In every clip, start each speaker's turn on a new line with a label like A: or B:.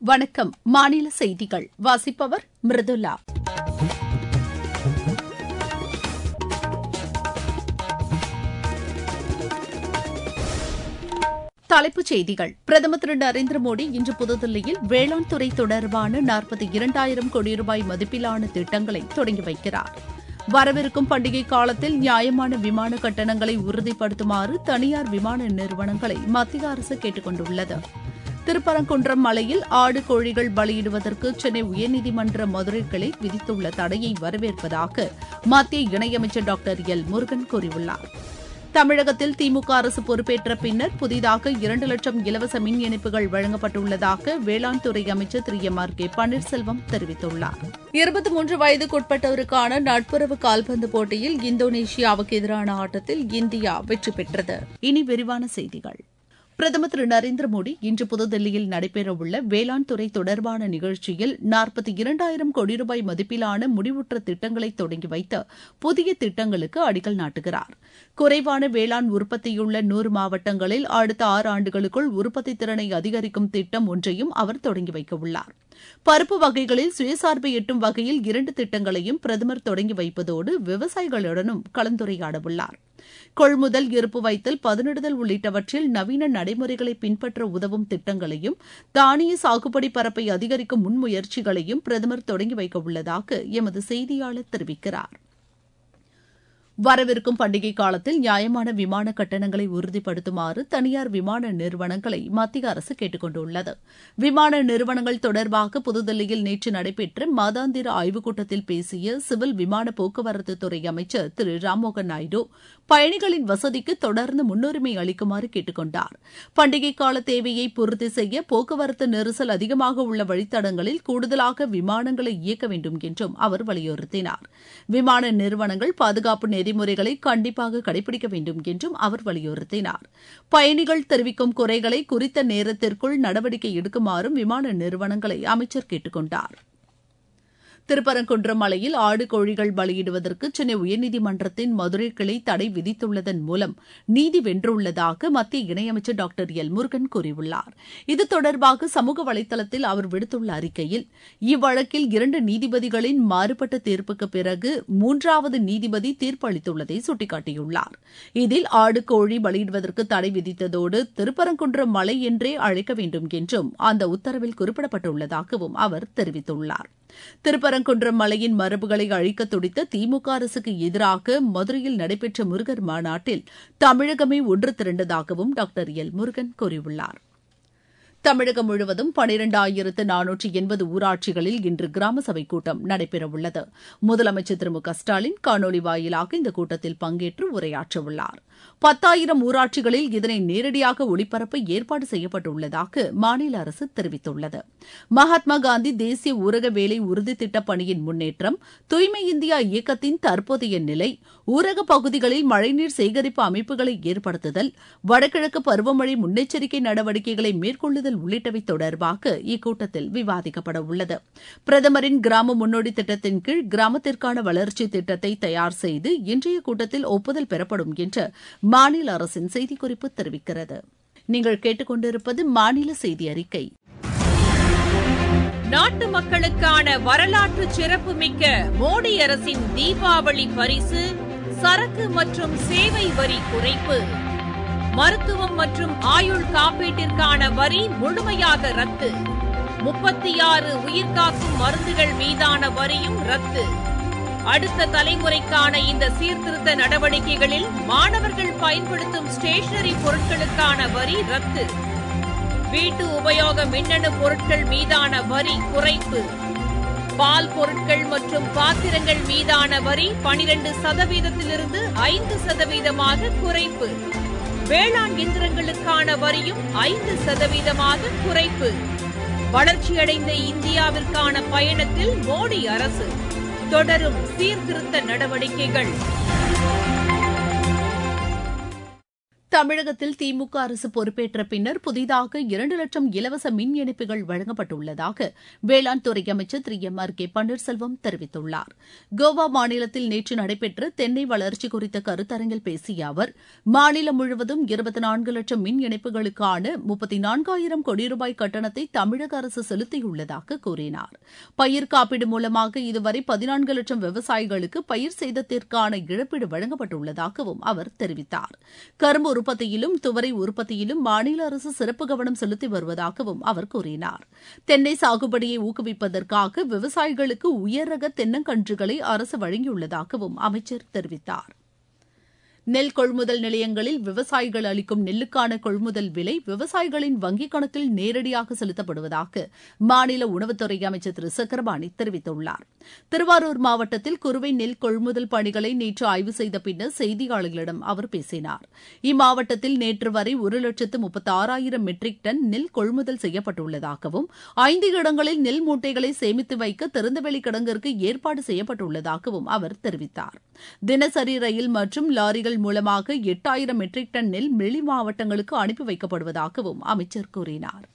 A: வணக்கம் மாநில செய்திகள் வாசிப்பவர் மிருதுலா தலைப்புச் செய்திகள் பிரதமர் திரு நரேந்திர மோடி இன்று புதுதில்லியில் வேளாண் துறை தொடர்பான நாற்பத்தி இரண்டாயிரம் கோடி ரூபாய் மதிப்பிலான திட்டங்களை தொடங்கி வைக்கிறார் வரவிருக்கும் பண்டிகை காலத்தில் நியாயமான விமான கட்டணங்களை உறுதிப்படுத்துமாறு தனியார் விமான நிறுவனங்களை மத்திய அரசு கேட்டுக் கொண்டுள்ளது திருப்பரங்குன்றம் மலையில் ஆடு கோழிகள் பலியிடுவதற்கு சென்னை உயர்நீதிமன்ற மதுரை கிளை விதித்துள்ள தடையை வரவேற்பதாக மத்திய இணையமைச்சர் டாக்டர் எல் முருகன் கூறியுள்ளார் தமிழகத்தில் திமுக அரசு பொறுப்பேற்ற பின்னர் புதிதாக இரண்டு லட்சம் இலவச மின் இணைப்புகள் வழங்கப்பட்டுள்ளதாக வேளாண் துறை அமைச்சர் திரு எம் ஆர் கே பன்னீர்செல்வம் தெரிவித்துள்ளார் இருபத்தி மூன்று வயதுக்குட்பட்டோருக்கான நட்புறவு கால்பந்து போட்டியில் இந்தோனேஷியாவுக்கு எதிரான ஆட்டத்தில் இந்தியா வெற்றி பெற்றது இனி விரிவான செய்திகள் பிரதமர் திரு நரேந்திர மோடி இன்று புதுதில்லியில் நடைபெறவுள்ள வேளாண் துறை தொடர்பான நிகழ்ச்சியில் நாற்பத்தி இரண்டாயிரம் கோடி ரூபாய் மதிப்பிலான முடிவுற்ற திட்டங்களை தொடங்கி வைத்து புதிய திட்டங்களுக்கு அடிக்கல் நாட்டுகிறார் குறைவான வேளாண் உற்பத்தியுள்ள நூறு மாவட்டங்களில் அடுத்த ஆறு ஆண்டுகளுக்குள் உற்பத்தி திறனை அதிகரிக்கும் திட்டம் ஒன்றையும் அவர் தொடங்கி வைக்கவுள்ளார் பருப்பு வகைகளில் சுயசார்பை எட்டும் வகையில் இரண்டு திட்டங்களையும் பிரதமர் தொடங்கி வைப்பதோடு விவசாயிகளுடனும் கலந்துரையாடவுள்ளார் கொள்முதல் இருப்பு வைத்தல் பதனிடுதல் உள்ளிட்டவற்றில் நவீன நடைமுறைகளை பின்பற்ற உதவும் திட்டங்களையும் தானிய சாகுபடி பரப்பை அதிகரிக்கும் முன்முயற்சிகளையும் பிரதமர் தொடங்கி வைக்க உள்ளதாக எமது செய்தியாளர் தெரிவிக்கிறார் வரவிருக்கும் பண்டிகை காலத்தில் நியாயமான விமான கட்டணங்களை உறுதிப்படுத்துமாறு தனியார் விமான நிறுவனங்களை மத்திய அரசு கேட்டுக் கொண்டுள்ளது விமான நிறுவனங்கள் தொடர்பாக புதுதில்லியில் நேற்று நடைபெற்ற மாதாந்திர ஆய்வுக் கூட்டத்தில் பேசிய சிவில் விமான போக்குவரத்து துறை அமைச்சர் திரு ராம்மோகன் நாயுடு பயணிகளின் வசதிக்கு தொடர்ந்து முன்னுரிமை அளிக்குமாறு கேட்டுக் கொண்டார் பண்டிகை கால தேவையை பூர்த்தி செய்ய போக்குவரத்து நெரிசல் அதிகமாக உள்ள வழித்தடங்களில் கூடுதலாக விமானங்களை இயக்க வேண்டும் என்றும் அவர் வலியுறுத்தினார் விமான நிறுவனங்கள் பாதுகாப்பு நெறிமுறைகளை கண்டிப்பாக கடைபிடிக்க வேண்டும் என்றும் அவர் வலியுறுத்தினார் பயணிகள் தெரிவிக்கும் குறைகளை குறித்த நேரத்திற்குள் நடவடிக்கை எடுக்குமாறும் விமான நிறுவனங்களை அமைச்சர் கேட்டுக் கொண்டார் திருப்பரங்குன்றம் மலையில் ஆடு கோழிகள் பலியிடுவதற்கு சென்னை உயர்நீதிமன்றத்தின் மதுரை கிளை தடை விதித்துள்ளதன் மூலம் நீதி வென்றுள்ளதாக மத்திய இணையமைச்சர் டாக்டர் எல் முருகன் கூறியுள்ளார் இது தொடர்பாக சமூக வலைதளத்தில் அவர் விடுத்துள்ள அறிக்கையில் இவ்வழக்கில் இரண்டு நீதிபதிகளின் மாறுபட்ட தீர்ப்புக்கு பிறகு மூன்றாவது நீதிபதி தீர்ப்பு அளித்துள்ளதை சுட்டிக்காட்டியுள்ளார் இதில் ஆடு கோழி பலியிடுவதற்கு தடை விதித்ததோடு திருப்பரங்குன்றம் மலை என்றே அழைக்க வேண்டும் என்றும் அந்த உத்தரவில் குறிப்பிடப்பட்டுள்ளதாகவும் அவர் தெரிவித்துள்ளார் திருப்பரங்குன்றம் மலையின் மரபுகளை அழிக்க துடித்த திமுக அரசுக்கு எதிராக மதுரையில் நடைபெற்ற முருகர் மாநாட்டில் தமிழகமே ஒன்று திரண்டதாகவும் டாக்டர் எல் முருகன் கூறியுள்ளார் தமிழகம் முழுவதும் பனிரெண்டாயிரத்து நானூற்றி எண்பது ஊராட்சிகளில் இன்று கிராம சபை கூட்டம் நடைபெறவுள்ளது முதலமைச்சர் திரு மு க ஸ்டாலின் காணொலி வாயிலாக இந்த கூட்டத்தில் பங்கேற்று உரையாற்றவுள்ளார் பத்தாயிரம் ஊராட்சிகளில் இதனை நேரடியாக ஒளிபரப்ப ஏற்பாடு செய்யப்பட்டுள்ளதாக மாநில அரசு தெரிவித்துள்ளது மகாத்மா காந்தி தேசிய ஊரக வேலை உறுதி திட்ட பணியின் முன்னேற்றம் தூய்மை இந்தியா இயக்கத்தின் தற்போதைய நிலை ஊரக பகுதிகளில் மழைநீர் சேகரிப்பு அமைப்புகளை ஏற்படுத்துதல் வடகிழக்கு பருவமழை முன்னெச்சரிக்கை நடவடிக்கைகளை மேற்கொள்ளுதல் உள்ளிட்டவை தொடர்பாக இக்கூட்டத்தில் விவாதிக்கப்பட உள்ளது பிரதமரின் கிராம முன்னோடி திட்டத்தின் கீழ் கிராமத்திற்கான வளர்ச்சி திட்டத்தை தயார் செய்து இன்றைய கூட்டத்தில் ஒப்புதல் பெறப்படும் என்று மாநில அரசின் செய்திக்குறிப்பு தெரிவிக்கிறது நீங்கள் கேட்டுக்கொண்டிருப்பது மாநில செய்தி அறிக்கை
B: நாட்டு மக்களுக்கான வரலாற்று சிறப்புமிக்க மோடி அரசின் தீபாவளி பரிசு சரக்கு மற்றும் சேவை வரி குறைப்பு மருத்துவம் மற்றும் ஆயுள் காப்பீட்டிற்கான வரி முழுமையாக ரத்து முப்பத்தி ஆறு உயிர்காக்கும் மருந்துகள் மீதான வரியும் ரத்து அடுத்த தலைமுறைக்கான இந்த சீர்திருத்த நடவடிக்கைகளில் மாணவர்கள் பயன்படுத்தும் ஸ்டேஷனரி பொருட்களுக்கான வரி ரத்து வீட்டு உபயோக மின்னணு பொருட்கள் மீதான வரி குறைப்பு பால் பொருட்கள் மற்றும் பாத்திரங்கள் மீதான வரி பனிரெண்டு சதவீதத்திலிருந்து ஐந்து சதவீதமாக குறைப்பு வேளாண் இயந்திரங்களுக்கான வரியும் ஐந்து சதவீதமாக குறைப்பு வளர்ச்சியடைந்த இந்தியாவிற்கான பயணத்தில் மோடி அரசு தொடரும் சீர்திருத்த நடவடிக்கைகள்
A: தமிழகத்தில் திமுக அரசு பொறுப்பேற்ற பின்னர் புதிதாக இரண்டு லட்சம் இலவச மின் இணைப்புகள் வழங்கப்பட்டுள்ளதாக வேளாண் துறை அமைச்சர் திரு எம் ஆர் கே பன்னீர்செல்வம் தெரிவித்துள்ளார் கோவா மாநிலத்தில் நேற்று நடைபெற்ற தென்னை வளர்ச்சி குறித்த கருத்தரங்கில் பேசிய அவர் மாநிலம் முழுவதும் இருபத்தி நான்கு லட்சம் மின் இணைப்புகளுக்கான முப்பத்தி நான்காயிரம் கோடி ரூபாய் கட்டணத்தை தமிழக அரசு செலுத்தியுள்ளதாக கூறினார் பயிர் காப்பீடு மூலமாக இதுவரை பதினான்கு லட்சம் விவசாயிகளுக்கு பயிர் சேதத்திற்கான இழப்பீடு வழங்கப்பட்டுள்ளதாகவும் அவர் தெரிவித்தார் கரும்பு உற்பத்தியிலும் துவரை உற்பத்தியிலும் மாநில அரசு சிறப்பு கவனம் செலுத்தி வருவதாகவும் அவர் கூறினார் தென்னை சாகுபடியை ஊக்குவிப்பதற்காக விவசாயிகளுக்கு உயர் ரக தென்னங்கன்றுகளை அரசு வழங்கியுள்ளதாகவும் அமைச்சர் தெரிவித்தார் நெல் கொள்முதல் நிலையங்களில் விவசாயிகள் அளிக்கும் நெல்லுக்கான கொள்முதல் விலை விவசாயிகளின் வங்கிக் கணக்கில் நேரடியாக செலுத்தப்படுவதாக மாநில உணவுத்துறை அமைச்சர் திரு சக்கரபாணி தெரிவித்துள்ளார் திருவாரூர் மாவட்டத்தில் குறுவை நெல் கொள்முதல் பணிகளை நேற்று ஆய்வு செய்த பின்னர் செய்தியாளர்களிடம் அவர் பேசினார் இம்மாவட்டத்தில் நேற்று வரை ஒரு லட்சத்து முப்பத்தி ஆறாயிரம் மெட்ரிக் டன் நெல் கொள்முதல் செய்யப்பட்டுள்ளதாகவும் ஐந்து இடங்களில் நெல் மூட்டைகளை சேமித்து வைக்க திறந்தவெளி கிடங்கிற்கு ஏற்பாடு செய்யப்பட்டுள்ளதாகவும் அவர் தெரிவித்தார் தினசரி ரயில் மற்றும் லாரிகள் மூலமாக எட்டாயிரம் மெட்ரிக் டன் நெல் வெளி மாவட்டங்களுக்கு அனுப்பி வைக்கப்படுவதாகவும் அமைச்சர் கூறினார்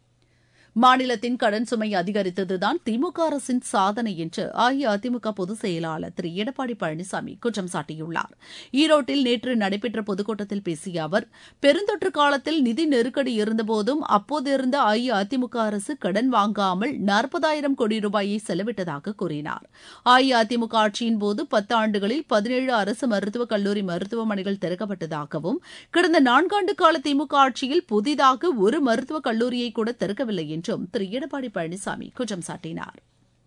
A: மாநிலத்தின் கடன் சுமை அதிகரித்ததுதான் திமுக அரசின் சாதனை என்று அஇஅதிமுக பொதுச் செயலாளர் திரு எடப்பாடி பழனிசாமி குற்றம் சாட்டியுள்ளார் ஈரோட்டில் நேற்று நடைபெற்ற பொதுக்கூட்டத்தில் பேசிய அவர் பெருந்தொற்று காலத்தில் நிதி நெருக்கடி இருந்தபோதும் அப்போதிருந்த அஇஅதிமுக அரசு கடன் வாங்காமல் நாற்பதாயிரம் கோடி ரூபாயை செலவிட்டதாக கூறினார் அஇஅதிமுக ஆட்சியின் போது பத்து ஆண்டுகளில் பதினேழு அரசு மருத்துவக் கல்லூரி மருத்துவமனைகள் திறக்கப்பட்டதாகவும் கடந்த நான்காண்டு கால திமுக ஆட்சியில் புதிதாக ஒரு மருத்துவக் கல்லூரியை கூட திறக்கவில்லை என்றும் திரு எடப்பாடி பழனிசாமி குற்றம் சாட்டினார்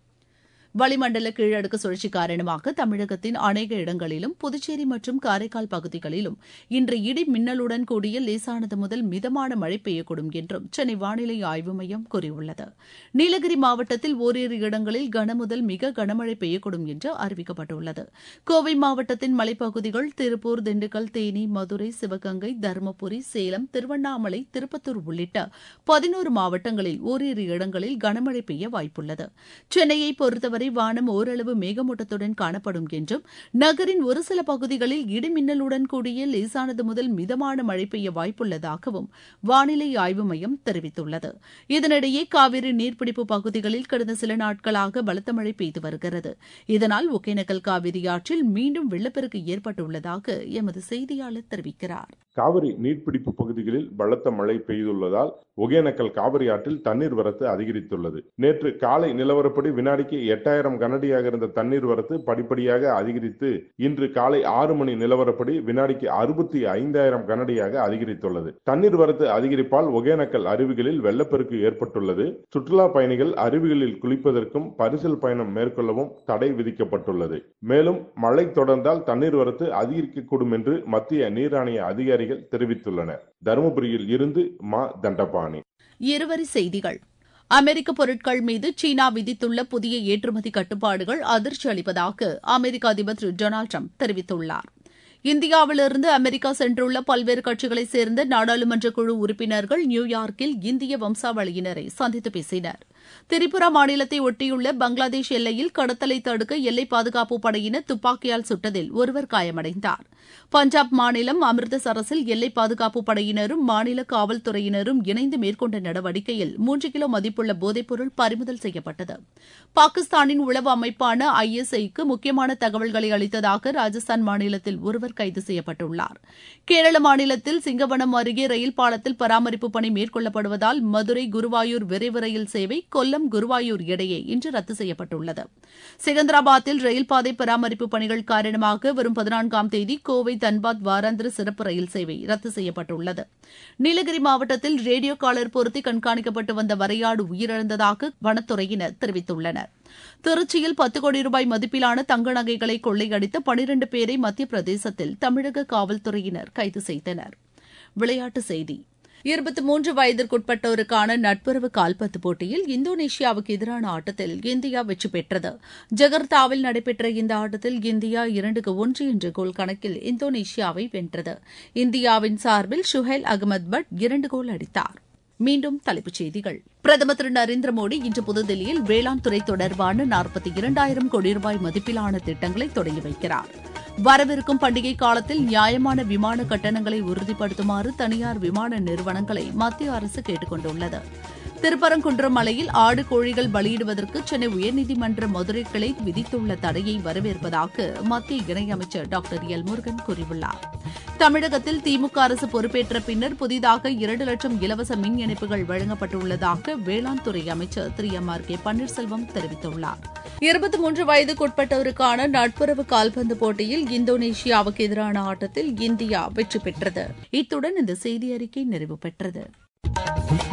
A: வளிமண்டல கீழடுக்கு சுழற்சி காரணமாக தமிழகத்தின் அநேக இடங்களிலும் புதுச்சேரி மற்றும் காரைக்கால் பகுதிகளிலும் இன்று இடி மின்னலுடன் கூடிய லேசானது முதல் மிதமான மழை பெய்யக்கூடும் என்றும் சென்னை வானிலை ஆய்வு மையம் கூறியுள்ளது நீலகிரி மாவட்டத்தில் ஓரிரு இடங்களில் கனமுதல் மிக கனமழை பெய்யக்கூடும் என்று அறிவிக்கப்பட்டுள்ளது கோவை மாவட்டத்தின் மலைப்பகுதிகள் திருப்பூர் திண்டுக்கல் தேனி மதுரை சிவகங்கை தருமபுரி சேலம் திருவண்ணாமலை திருப்பத்தூர் உள்ளிட்ட பதினோரு மாவட்டங்களில் ஓரிரு இடங்களில் கனமழை பெய்ய வாய்ப்புள்ளது சென்னையை பொறுத்தவரை வரை வானம் ஓரளவு மேகமூட்டத்துடன் காணப்படும் என்றும் நகரின் ஒரு சில பகுதிகளில் இடிமின்னலுடன் கூடிய லேசானது முதல் மிதமான மழை பெய்ய வாய்ப்புள்ளதாகவும் வானிலை ஆய்வு மையம் தெரிவித்துள்ளது இதனிடையே காவிரி நீர்பிடிப்பு பகுதிகளில் கடந்த சில நாட்களாக பலத்த மழை பெய்து வருகிறது இதனால் ஒகேனக்கல் காவிரி ஆற்றில் மீண்டும் வெள்ளப்பெருக்கு ஏற்பட்டுள்ளதாக எமது செய்தியாளர் தெரிவிக்கிறார்
C: காவிரி நீர்பிடிப்பு பகுதிகளில் பலத்த மழை பெய்துள்ளதால் ஒகேனக்கல் காவிரி ஆற்றில் தண்ணீர் வரத்து அதிகரித்துள்ளது நேற்று காலை நிலவரப்படி வினாடிக்கு எட்டாயிரம் கனடியாக இருந்த தண்ணீர் வரத்து படிப்படியாக அதிகரித்து இன்று காலை ஆறு மணி நிலவரப்படி வினாடிக்கு அறுபத்தி ஐந்தாயிரம் கனடியாக அதிகரித்துள்ளது தண்ணீர் வரத்து அதிகரிப்பால் ஒகேனக்கல் அருவிகளில் வெள்ளப்பெருக்கு ஏற்பட்டுள்ளது சுற்றுலா பயணிகள் அருவிகளில் குளிப்பதற்கும் பரிசல் பயணம் மேற்கொள்ளவும் தடை விதிக்கப்பட்டுள்ளது மேலும் மழை தொடர்ந்தால் தண்ணீர் வரத்து அதிகரிக்கக்கூடும் என்று மத்திய நீர் ஆணைய அதிகாரிகள் தெரிவித்துள்ளனர் தருமபுரியில் இருந்து மா தண்டபாணி
A: இருவரி செய்திகள் அமெரிக்க பொருட்கள் மீது சீனா விதித்துள்ள புதிய ஏற்றுமதி கட்டுப்பாடுகள் அதிர்ச்சி அளிப்பதாக அமெரிக்க அதிபர் திரு டொனால்டு ட்ரம்ப் தெரிவித்துள்ளார் இந்தியாவிலிருந்து அமெரிக்கா சென்றுள்ள பல்வேறு கட்சிகளைச் சேர்ந்த நாடாளுமன்ற குழு உறுப்பினர்கள் நியூயார்க்கில் இந்திய வம்சாவளியினரை சந்தித்து பேசினர் திரிபுரா மாநிலத்தை ஒட்டியுள்ள பங்களாதேஷ் எல்லையில் கடத்தலை தடுக்க எல்லை பாதுகாப்பு படையினர் துப்பாக்கியால் சுட்டதில் ஒருவர் காயமடைந்தார் பஞ்சாப் மாநிலம் அமிர்தசரஸில் எல்லை பாதுகாப்பு படையினரும் மாநில காவல்துறையினரும் இணைந்து மேற்கொண்ட நடவடிக்கையில் மூன்று கிலோ மதிப்புள்ள போதைப்பொருள் பறிமுதல் செய்யப்பட்டது பாகிஸ்தானின் உளவு அமைப்பான ஐஎஸ்ஐக்கு முக்கியமான தகவல்களை அளித்ததாக ராஜஸ்தான் மாநிலத்தில் ஒருவர் கைது செய்யப்பட்டுள்ளார் கேரள மாநிலத்தில் சிங்கவனம் அருகே ரயில் பாலத்தில் பராமரிப்பு பணி மேற்கொள்ளப்படுவதால் மதுரை குருவாயூர் விரைவு ரயில் சேவை கொல்லம் குருவாயூர் இடையே இன்று ரத்து செய்யப்பட்டுள்ளது செகந்திராபாத்தில் ரயில் பாதை பராமரிப்பு பணிகள் காரணமாக வரும் பதினான்காம் தேதி கோவை தன்பாத் வாராந்திர சிறப்பு ரயில் சேவை ரத்து செய்யப்பட்டுள்ளது நீலகிரி மாவட்டத்தில் ரேடியோ காலர் பொருத்தி கண்காணிக்கப்பட்டு வந்த வரையாடு உயிரிழந்ததாக வனத்துறையினர் தெரிவித்துள்ளனர் திருச்சியில் பத்து கோடி ரூபாய் மதிப்பிலான தங்க நகைகளை கொள்ளையடித்த பனிரண்டு பேரை மத்திய பிரதேசத்தில் தமிழக காவல்துறையினர் கைது செய்தனர் விளையாட்டுச் செய்தி இருபத்தி மூன்று வயதிற்குட்பட்டோருக்கான நட்புறவு கால்பந்து போட்டியில் இந்தோனேஷியாவுக்கு எதிரான ஆட்டத்தில் இந்தியா வெற்றி பெற்றது ஜகர்த்தாவில் நடைபெற்ற இந்த ஆட்டத்தில் இந்தியா இரண்டுக்கு ஒன்று என்ற கோல் கணக்கில் இந்தோனேஷியாவை வென்றது இந்தியாவின் சார்பில் ஷுஹைல் அகமது பட் இரண்டு கோல் அடித்தார் மீண்டும் தலைப்புச் செய்திகள் பிரதமர் திரு நரேந்திர மோடி இன்று புதுதில்லியில் வேளாண் துறை தொடர்பான நாற்பத்தி இரண்டாயிரம் கோடி ரூபாய் மதிப்பிலான திட்டங்களை தொடங்கி வைக்கிறார் வரவிருக்கும் பண்டிகை காலத்தில் நியாயமான விமான கட்டணங்களை உறுதிப்படுத்துமாறு தனியார் விமான நிறுவனங்களை மத்திய அரசு கேட்டுக் கொண்டுள்ளது திருப்பரங்குன்றம் மலையில் ஆடு கோழிகள் பலியிடுவதற்கு சென்னை உயர்நீதிமன்ற மதுரை கிளை விதித்துள்ள தடையை வரவேற்பதாக மத்திய இணையமைச்சர் டாக்டர் எல் முருகன் கூறியுள்ளார் தமிழகத்தில் திமுக அரசு பொறுப்பேற்ற பின்னர் புதிதாக இரண்டு லட்சம் இலவச மின் இணைப்புகள் வழங்கப்பட்டுள்ளதாக வேளாண் துறை அமைச்சர் திரு எம் ஆர் கே பன்னீர்செல்வம் தெரிவித்துள்ளார் இருபத்தி மூன்று வயதுக்குட்பட்டவருக்கான நட்புறவு கால்பந்து போட்டியில் இந்தோனேஷியாவுக்கு எதிரான ஆட்டத்தில் இந்தியா வெற்றி பெற்றது இத்துடன் இந்த செய்தி அறிக்கை நிறைவு பெற்றது